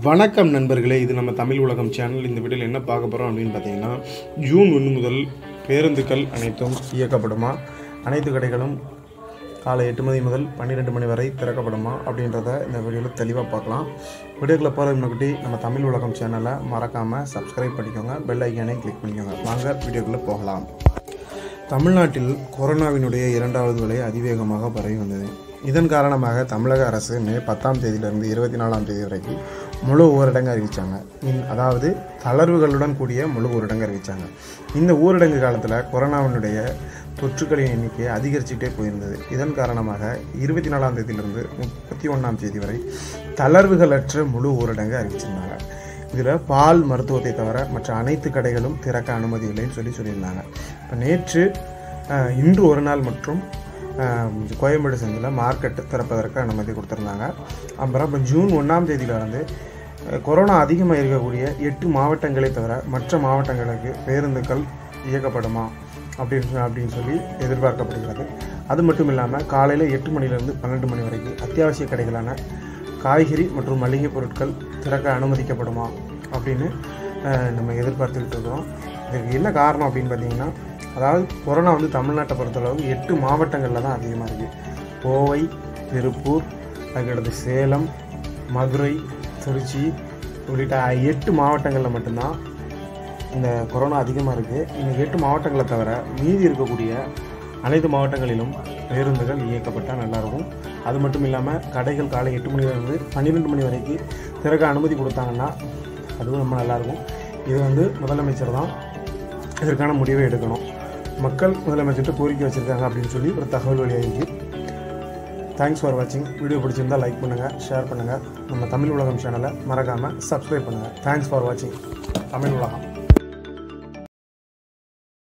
வணக்கம் நண்பர்களே இது நம்ம தமிழ் உலகம் சேனல் இந்த வீடியோவில் என்ன பார்க்க போகிறோம் அப்படின்னு பார்த்தீங்கன்னா ஜூன் ஒன்று முதல் பேருந்துகள் அனைத்தும் இயக்கப்படுமா அனைத்து கடைகளும் காலை எட்டு மணி முதல் பன்னிரெண்டு மணி வரை திறக்கப்படுமா அப்படின்றத இந்த வீடியோவில் தெளிவாக பார்க்கலாம் வீடியோக்குள்ள போகிறதுக்கு முன்னாடி நம்ம தமிழ் உலகம் சேனலை மறக்காமல் சப்ஸ்கிரைப் பண்ணிக்கோங்க பெல் ஐக்கானே கிளிக் பண்ணிக்கோங்க வாங்க வீடியோக்குள்ளே போகலாம் தமிழ்நாட்டில் கொரோனாவினுடைய இரண்டாவது அலை அதிவேகமாக பரவி வந்தது இதன் காரணமாக தமிழக அரசு மே பத்தாம் தேதியிலிருந்து இருபத்தி நாலாம் தேதி வரைக்கும் முழு ஊரடங்கு அறிவித்தாங்க அதாவது தளர்வுகளுடன் கூடிய முழு ஊரடங்கு அறிவித்தாங்க இந்த ஊரடங்கு காலத்தில் கொரோனாவினுடைய தொற்றுக்களின் எண்ணிக்கை அதிகரிச்சுட்டே போயிருந்தது இதன் காரணமாக இருபத்தி நாலாம் தேதியிலிருந்து முப்பத்தி ஒன்றாம் தேதி வரை தளர்வுகளற்ற முழு ஊரடங்கு அறிவிச்சிருந்தாங்க இதில் பால் மருத்துவத்தை தவிர மற்ற அனைத்து கடைகளும் திறக்க அனுமதி இல்லைன்னு சொல்லி சொல்லியிருந்தாங்க இப்போ நேற்று அஹ், இன்று ஒரு நாள் மற்றும் அஹ், கோயம்பேடு சந்தில் மார்க்கெட் திறப்பதற்கு அனுமதி கொடுத்துருந்தாங்க அப்புறம் இப்போ ஜூன் ஒன்றாம் தேதியிலிருந்து அஹ், கொரோனா அதிகமாக இருக்கக்கூடிய எட்டு மாவட்டங்களை தவிர மற்ற மாவட்டங்களுக்கு பேருந்துகள் இயக்கப்படுமா அப்படின்னு சொ- அப்படின்னு சொல்லி எதிர்பார்க்கப்படுகிறது அது மட்டும் இல்லாமல் காலையில் எட்டு மணிலேருந்து பன்னெண்டு மணி வரைக்கும் அத்தியாவசிய கடைகளான காய்கறி மற்றும் மளிகை பொருட்கள் திறக்க அனுமதிக்கப்படுமா அப்படின்னு அஹ், நம்ம எதிர்பார்த்துக்கிட்டு இருக்கிறோம் இதுக்கு என்ன காரணம் அப்படின்னு பார்த்தீங்கன்னா அதாவது கொரோனா வந்து தமிழ்நாட்டை பொறுத்தளவு எட்டு மாவட்டங்களில் தான் அதிகமாக இருக்குது கோவை திருப்பூர் அதுக்கடுத்து சேலம் மதுரை திருச்சி உள்ளிட்ட எட்டு மாவட்டங்களில் மட்டும்தான் இந்த கொரோனா அதிகமாக இருக்குது இந்த எட்டு மாவட்டங்களை தவிர மீதி இருக்கக்கூடிய அனைத்து மாவட்டங்களிலும் பேருந்துகள் இயக்கப்பட்டால் நல்லாயிருக்கும் அது மட்டும் இல்லாமல் கடைகள் காலை எட்டு மணிலேருந்து பன்னிரெண்டு மணி வரைக்கும் திறக்க அனுமதி கொடுத்தாங்கன்னா அதுவும் ரொம்ப நல்லாயிருக்கும் இது வந்து முதலமைச்சர் தான் இதற்கான முடிவை எடுக்கணும் மக்கள் முதலமைச்சர்கிட்ட கோரிக்கை வச்சுருக்காங்க அப்படின்னு சொல்லி ஒரு தகவல் வெளியாகிருக்கு தேங்க்ஸ் ஃபார் வாட்சிங் வீடியோ பிடிச்சிருந்தால் லைக் பண்ணுங்கள் ஷேர் பண்ணுங்கள் நம்ம தமிழ் உலகம் சேனலை மறக்காமல் சப்ஸ்கிரைப் பண்ணுங்கள் தேங்க்ஸ் ஃபார் வாட்சிங் தமிழ் உலகம்